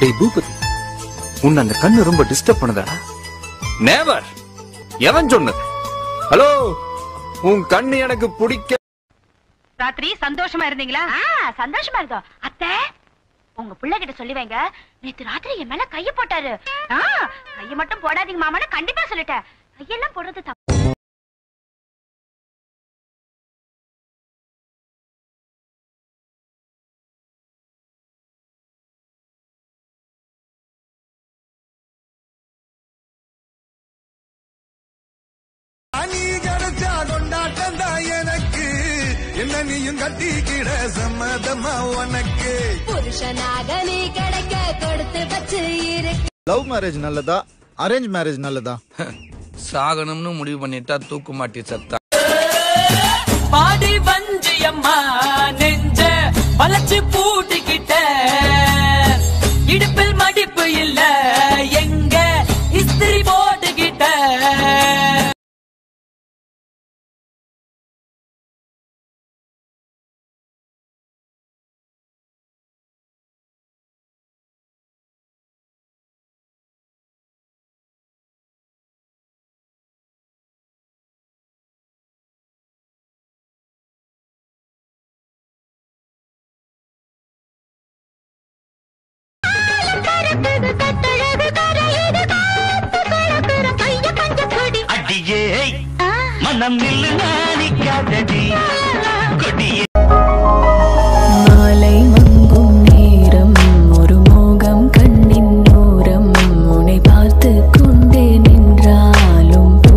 டேய் பூபதி உன்னை அந்த கண்ணு ரொம்ப டிஸ்டர்ப் பண்ணுதாடா நேவர் எவன் சொன்னது ஹலோ உன் கண்ணு எனக்கு பிடிக்க ராத்திரி சந்தோஷமா இருந்தீங்களா சந்தோஷமா இருக்கோம் அத்தை உங்க பிள்ளை கிட்ட சொல்லி வைங்க நேத்து ராத்திரி என் மேல கைய போட்டாரு ஆ, கைய மட்டும் போடாதீங்க மாமான்னு கண்டிப்பா சொல்லிட்டேன் கையெல்லாம் போடுறது தப்பு நீ கிடைச்சா கொண்டாட்டம் தான் எனக்கு என்ன நீயும் கட்டிக்கிட சம்மதமா உனக்கு புருஷனாக நீ கிடைக்க கொடுத்து வச்சு இருக்கு லவ் மேரேஜ் நல்லதா அரேஞ்ச் மேரேஜ் நல்லதா சாகணும்னு முடிவு பண்ணிட்டா தூக்கு மாட்டி சத்தா பாடி வஞ்சியம்மா நெஞ்ச வளைச்சு பூட்டிக்கிட்ட இடுப்பில் மடிப்பு இல்ல எங்க இஸ்திரி போட்டுக்கிட்ட அடியே மனம் நில்லு நாணிக்காதடி